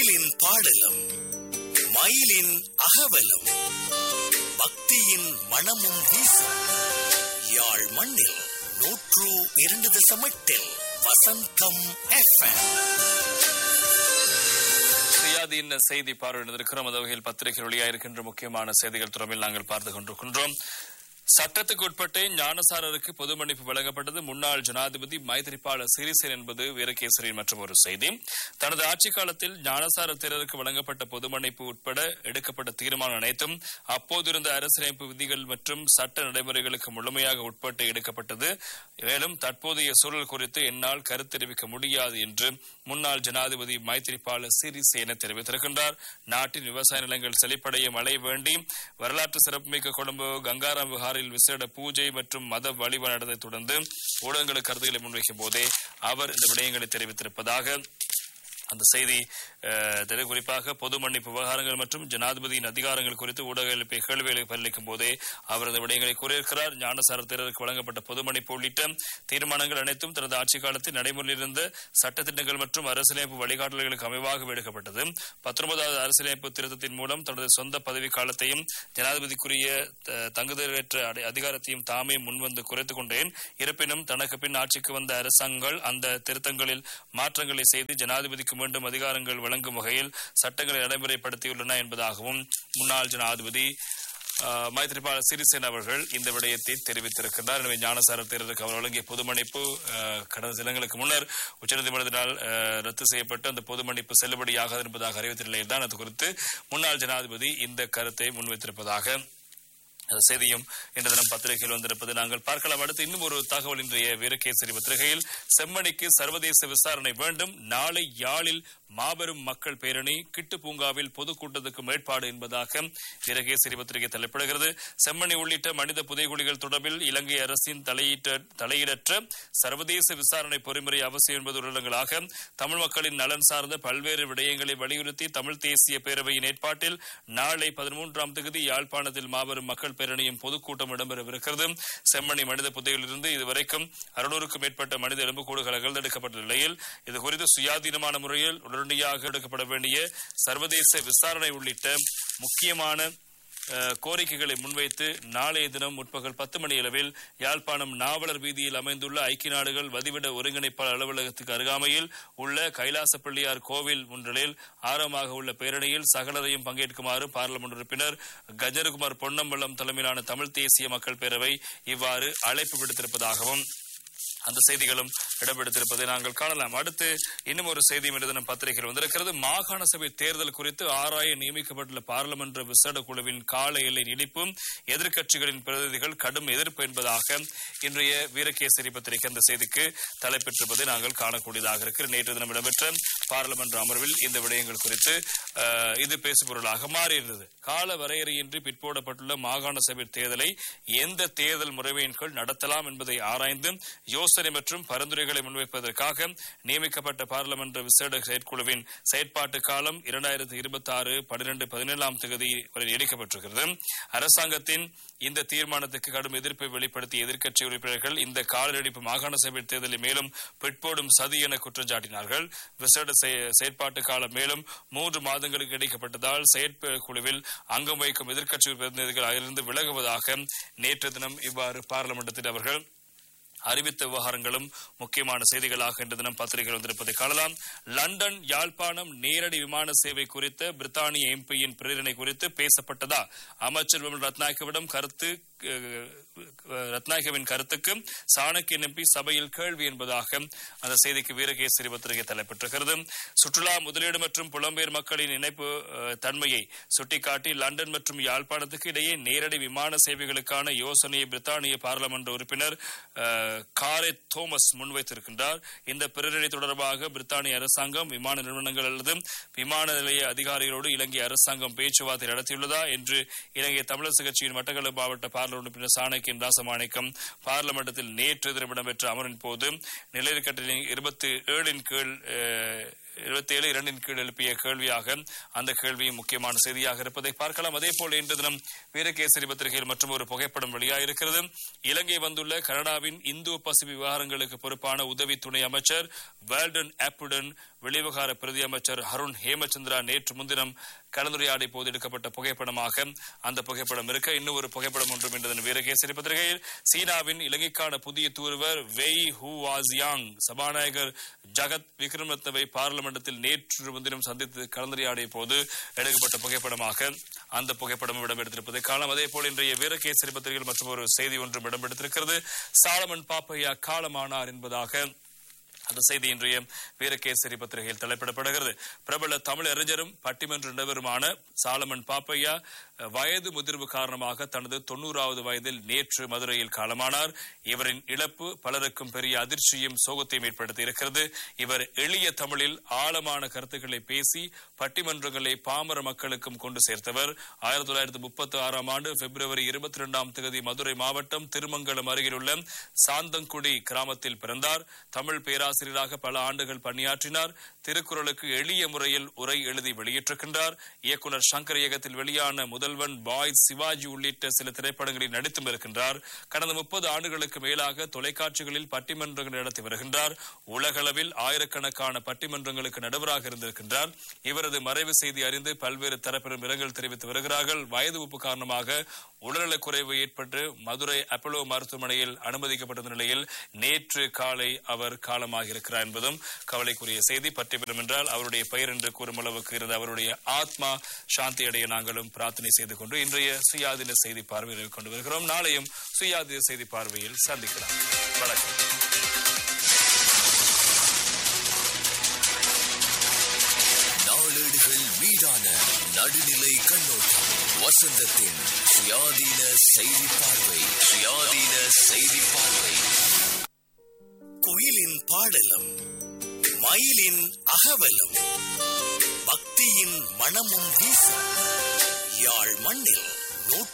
குயிலின் பாடலும் மயிலின் அகவலும் பக்தியின் மனமும் வீசும் யாழ் மண்ணில் நூற்று இரண்டு தசம் எட்டில் வசந்தம் எஃப்எம் சுயாதீன செய்தி பார்வையிட்டிருக்கிறோம் அந்த வகையில் பத்திரிகை வெளியாயிருக்கின்ற முக்கியமான செய்திகள் துறவில் நாங்கள் பார்த்து கொண்டிருக்கின்றோம் சட்டத்துக்கு உட்பட்டே ஞானசாரருக்கு பொது மன்னிப்பு வழங்கப்பட்டது முன்னாள் ஜனாதிபதி மைத்திரிபால சிறிசேன் என்பது வீரகேசரியின் மற்றும் ஒரு செய்தி தனது ஆட்சி காலத்தில் ஞானசார தேரருக்கு வழங்கப்பட்ட பொது மன்னிப்பு உட்பட எடுக்கப்பட்ட தீர்மானம் அனைத்தும் அப்போதிருந்த அரசியலமைப்பு விதிகள் மற்றும் சட்ட நடைமுறைகளுக்கு முழுமையாக உட்பட்டு எடுக்கப்பட்டது மேலும் தற்போதைய சூழல் குறித்து என்னால் கருத்து தெரிவிக்க முடியாது என்று முன்னாள் ஜனாதிபதி மைத்திரிபால சிறிசேன தெரிவித்திருக்கின்றார் நாட்டின் விவசாய நிலங்கள் செழிப்படைய மழை வேண்டி வரலாற்று சிறப்புமிக்க கொழும்பு கங்காராம் விஹாரில் விசேட பூஜை மற்றும் மத வழிபாடு நடந்ததைத் தொடர்ந்து ஊடகங்களுக்கு கருத்துக்களை முன்வைக்கும் போதே அவர் இந்த விடயங்களை தெரிவித்திருப்பதாக அந்த செய்தி அஹ், தெரி- குறிப்பாக பொது மன்னிப்பு விவகாரங்கள் மற்றும் ஜனாதிபதியின் அதிகாரங்கள் குறித்து ஊடக எழுப்பிய கேள்விகளை பதிலளிக்கும் போதே அவர் இந்த விடயங்களை கூறியிருக்கிறார் ஞானசார தேரருக்கு வழங்கப்பட்ட பொது மன்னிப்பு உள்ளிட்ட தீர்மானங்கள் அனைத்தும் தனது ஆட்சி காலத்தில் நடைமுறையில் இருந்த சட்டத்திட்டங்கள் மற்றும் அரசியலமைப்பு வழிகாட்டல்களுக்கு அமைவாக எடுக்கப்பட்டது பத்தொன்பதாவது அரசியலமைப்பு திருத்தத்தின் மூலம் தனது சொந்த பதவி காலத்தையும் ஜனாதிபதிக்குரிய த- தங்குதலற்ற அடி- அதிகாரத்தையும் தாமே முன்வந்து குறைத்துக் கொண்டேன் இருப்பினும் தனக்கு பின் ஆட்சிக்கு வந்த அரசாங்கங்கள் அந்த திருத்தங்களில் மாற்றங்களை செய்து ஜனாதிபதிக்கு மீண்டும் அதிகாரங்கள் வழங்கும் வகையில் சட்டங்களை நடைமுறைப்படுத்தியுள்ளன என்பதாகவும் முன்னாள் ஜனாதிபதி ஆஹ், மைத்ரிபால சிறிசேன அவர்கள் இந்த விடயத்தை தெரிவித்திருக்கிறார் எனவே ஞானசார தேர்தலுக்கு அவர் வழங்கிய பொது மன்னிப்பு ஆஹ், கடந்த தினங்களுக்கு முன்னர் உச்சநீதிமன்றத்தினால் ஆஹ், ரத்து செய்யப்பட்டு அந்த பொது மன்னிப்பு செல்லுபடியாகாது என்பதாக அறிவித்த நிலையில் தான் அது குறித்து முன்னாள் ஜனாதிபதி இந்த கருத்தை முன்வைத்திருப்பதாக அந்த செய்தியும் இன்று தினம் பத்திரிகையில் வந்திருப்பது நாங்கள் பார்க்கலாம் அடுத்து இன்னும் ஒரு தகவல் இன்றைய வீரகேசரி பத்திரிகையில் செம்மணிக்கு சர்வதேச விசாரணை வேண்டும் நாளை யாழில் மாபெரும் மக்கள் பேரணி கிட்டு பூங்காவில் பொதுக்கூட்டத்துக்கு மேற்பாடு என்பதாக வீரகேசரி பத்திரிகை தலைப்பிடுகிறது செம்மணி உள்ளிட்ட மனித புதைகுழிகள் தொடர்பில் இலங்கை அரசின் தலையிட்ட தலையிடற்ற சர்வதேச விசாரணை பொறிமுறை அவசியம் என்பது உள்ளடங்களாக தமிழ் மக்களின் நலன் சார்ந்த பல்வேறு விடயங்களை வலியுறுத்தி தமிழ் தேசிய பேரவையின் ஏற்பாட்டில் நாளை பதிமூன்றாம் தேதி யாழ்ப்பாணத்தில் மாபெரும் மக்கள் பேரணியும் பொதுக்கூட்டம் இடம்பெறவிருக்கிறது செம்மணி மனித புதையிலிருந்து இதுவரைக்கும் அறுநூறுக்கும் மேற்பட்ட மனித எலும்புக்கூடுகள் அகழ்ந்தெடுக்கப்பட்ட நிலையில் இது குறித்து சுயாதீனமான முறையில் உடனடியாக எடுக்கப்பட வேண்டிய சர்வதேச விசாரணை உள்ளிட்ட முக்கியமான அஹ், கோரிக்கைகளை முன்வைத்து நாளைய தினம் முற்பகல் பத்து மணி அளவில் யாழ்ப்பாணம் நாவலர் வீதியில் அமைந்துள்ள ஐக்கிய நாடுகள் வதிவிட ஒருங்கிணைப்பாளர் அலுவலகத்துக்கு அருகாமையில் உள்ள கைலாச பிள்ளையார் கோவில் முன்றலில் ஆரம்பமாக உள்ள பேரணியில் சகலரையும் பங்கேற்குமாறு பார்லமெண்ட் உறுப்பினர் கஜரகுமார் பொன்னம்பலம் தலைமையிலான தமிழ் தேசிய மக்கள் பேரவை இவ்வாறு அழைப்பு விடுத்திருப்பதாகவும் அந்த செய்திகளும் இடம்பெடுத்திருப்பதை நாங்கள் காணலாம் அடுத்து இன்னும் ஒரு செய்தி இன்று தினம் பத்திரிகையில் வந்திருக்கிறது மாகாண சபை தேர்தல் குறித்து ஆராய நியமிக்கப்பட்டுள்ள பாராளுமன்ற விசேட குழுவின் கால எல்லை நீடிப்பு எதிர்க்கட்சிகளின் பிரதிநிதிகள் கடும் எதிர்ப்பு என்பதாக இன்றைய வீரகேசரி பத்திரிகை அந்த செய்திக்கு தலைப்பெற்றிருப்பதை நாங்கள் காணக்கூடியதாக இருக்கிறது நேற்று தினம் இடம்பெற்ற பாராளுமன்ற அமர்வில் இந்த விடயங்கள் குறித்து அஹ், இது பேசுபொருளாக மாறியிருந்தது கால வரையறையின்றி பிற்போடப்பட்டுள்ள மாகாண சபை தேர்தலை எந்த தேர்தல் முறைமையின் கீழ் நடத்தலாம் என்பதை ஆராய்ந்து யோசனை மற்றும் பரிந்துரைகளை முன்வைப்பதற்காக நியமிக்கப்பட்ட பாராளுமன்ற விசேட செயற்குழுவின் செயற்பாட்டு காலம் இரண்டாயிரத்தி இருபத்தி ஆறு பன்னிரண்டு பதினேழாம் தேதி வரை நீடிக்கப்பட்டிருக்கிறது அரசாங்கத்தின் இந்த தீர்மானத்துக்கு கடும் எதிர்ப்பை வெளிப்படுத்திய எதிர்க்கட்சி உறுப்பினர்கள் இந்த கால நீடிப்பு மாகாண சபை தேர்தலை மேலும் பிற்போடும் சதி என குற்றம் சாட்டினார்கள் விசேட செய- செயற்பாட்டு காலம் மேலும் மூன்று மாதங்களுக்கு நீடிக்கப்பட்டதால் செயற்குழுவில் அங்கம் வகிக்கும் எதிர்க்கட்சி பிரதிநிதிகள் அதிலிருந்து விலகுவதாக நேற்று தினம் இவ்வாறு பாராளுமன்றத்தில் அவர்கள் அறிவித்த விவகாரங்களும் முக்கியமான செய்திகளாக இன்று தினம் பத்திரிகைகள் வந்திருப்பதை காணலாம் லண்டன் யாழ்ப்பாணம் நேரடி விமான சேவை குறித்த பிரித்தானிய எம்பியின் பிரேரணை குறித்து பேசப்பட்டதா அமைச்சர் விமல் ரத்நாயக்கவிடம் கருத்து அஹ், ரத்நாயகவின் கருத்துக்கு சாணக்கியன் எம்பி சபையில் கேள்வி என்பதாக அந்த செய்திக்கு வீரகேசரி பத்திரிகை தலைப்பட்டிருக்கிறது சுற்றுலா முதலீடு மற்றும் புலம்பெயர் மக்களின் இணைப்பு அஹ், தன்மையை சுட்டிக்காட்டி லண்டன் மற்றும் யாழ்ப்பாணத்துக்கு இடையே நேரடி விமான சேவைகளுக்கான யோசனையை பிரித்தானிய பாராளுமன்ற உறுப்பினர் அஹ், காரே தோமஸ் முன்வைத்திருக்கின்றார் இந்த பிரேரணை தொடர்பாக பிரித்தானிய அரசாங்கம் விமான நிறுவனங்கள் அல்லது விமான நிலைய அதிகாரிகளோடு இலங்கை அரசாங்கம் பேச்சுவார்த்தை நடத்தியுள்ளதா என்று இலங்கை தமிழரசு கட்சியின் மட்டக்களப்பு மாவட்ட பார்லமெண்ட் உறுப்பினர் சாணக்கியன் ராசமாணிக்கம் பார்லமெண்டத்தில் நேற்று தினம் இடம்பெற்ற அமரின் போது நிலையற்கட்டளின் இருபத்தி ஏழின் கீழ் அஹ், இருபத்தி ஏழு இரண்டின் கீழ் எழுப்பிய கேள்வியாக அந்த கேள்வியும் முக்கியமான செய்தியாக இருப்பதை பார்க்கலாம் அதே போல இன்று தினம் வீரகேசரி பத்திரிகையில் மற்றும் ஒரு புகைப்படம் வெளியாயிருக்கிறது இலங்கை வந்துள்ள கனடாவின் இந்தோ பசிபிக் விவகாரங்களுக்கு பொறுப்பான உதவி துணை அமைச்சர் வேல்டன் ஆப்புடன் வெளிவிவகார பிரதி அமைச்சர் அருண் ஹேமச்சந்திரா நேற்று முன்தினம் கலந்துரையாடிய போது எடுக்கப்பட்ட புகைப்படமாக அந்த புகைப்படம் இருக்க இன்னும் ஒரு புகைப்படம் ஒன்றும் இன்று தினம் வீரகேசரி பத்திரிகையில் சீனாவின் இலங்கைக்கான புதிய தூதுவர் வெய் ஹூ வாசியாங் சபாநாயகர் ஜகத் விக்ரமரத்னவை பார்லிமெண்டத்தில் நேற்று முன்தினம் சந்தித்து கலந்துரையாடிய போது எடுக்கப்பட்ட புகைப்படமாக அந்த புகைப்படம் இடம்பெடுத்திருப்பதை காலம் அதே போல் இன்றைய வீரகேசரி பத்திரிகையில் மற்றும் ஒரு செய்தி ஒன்றும் இடம்பெடுத்திருக்கிறது சாலமன் பாப்பையா காலமானார் என்பதாக அந்த செய்தி இன்றைய வீரகேசரி பத்திரிகையில் தலைப்பிடப்படுகிறது பிரபல தமிழ் அறிஞரும் பட்டிமன்ற நிபருமான சாலமன் பாப்பையா வயது முதிர்வு காரணமாக தனது தொண்ணூறாவது வயதில் நேற்று மதுரையில் காலமானார் இவரின் இழப்பு பலருக்கும் பெரிய அதிர்ச்சியும் சோகத்தையும் ஏற்படுத்தி இருக்கிறது இவர் எளிய தமிழில் ஆழமான கருத்துக்களை பேசி பட்டிமன்றங்களை பாமர மக்களுக்கும் கொண்டு சேர்த்தவர் ஆயிரத்தி தொள்ளாயிரத்தி முப்பத்தி ஆறாம் ஆண்டு பிப்ரவரி இருபத்தி இரண்டாம் தேதி மதுரை மாவட்டம் திருமங்கலம் அருகில் உள்ள சாந்தங்குடி கிராமத்தில் பிறந்தார் தமிழ் பேராசிரியராக பல ஆண்டுகள் பணியாற்றினார் திருக்குறளுக்கு எளிய முறையில் உரை எழுதி வெளியிட்டிருக்கின்றார் இயக்குனர் சங்கர் இயக்கத்தில் வெளியான முதல்வன் பாய் சிவாஜி உள்ளிட்ட சில திரைப்படங்களில் நடித்தும் இருக்கின்றார் கடந்த முப்பது ஆண்டுகளுக்கு மேலாக தொலைக்காட்சிகளில் பட்டிமன்றங்கள் நடத்தி வருகின்றார் உலகளவில் ஆயிரக்கணக்கான பட்டிமன்றங்களுக்கு நடுவராக இருந்திருக்கின்றார் இவரது மறைவு செய்தி அறிந்து பல்வேறு தரப்பினரும் இரங்கல் தெரிவித்து வருகிறார்கள் வயது உப்பு காரணமாக உடல்நலக் குறைவு ஏற்பட்டு மதுரை அப்பலோ மருத்துவமனையில் அனுமதிக்கப்பட்ட நிலையில் நேற்று காலை அவர் காலமாக இருக்கிறார் என்பதும் கவலைக்குரிய செய்தி பட்டிபெறும் என்றால் அவருடைய பெயர் என்று கூறும் அளவுக்கு இருந்த அவருடைய ஆத்மா சாந்தி அடைய நாங்களும் பிரார்த்தனை செய்து கொண்டு இன்றைய சுயாதீன செய்தி பார்வையில் கொண்டு வருகிறோம் நாளையும் சுயாதீன செய்தி பார்வையில் சந்திக்கலாம் வணக்கம் நாளேடுகள் மீதான நடுநிலை கண்ணோட்டம் வசந்தத்தின் சுயாதீன செய்தி பார்வை சுயாதீன செய்தி பார்வை குயிலின் பாடலும் மயிலின் அகவலும் பக்தியின் மனமும் வீசும் யாழ் மண்ணில் நூற்று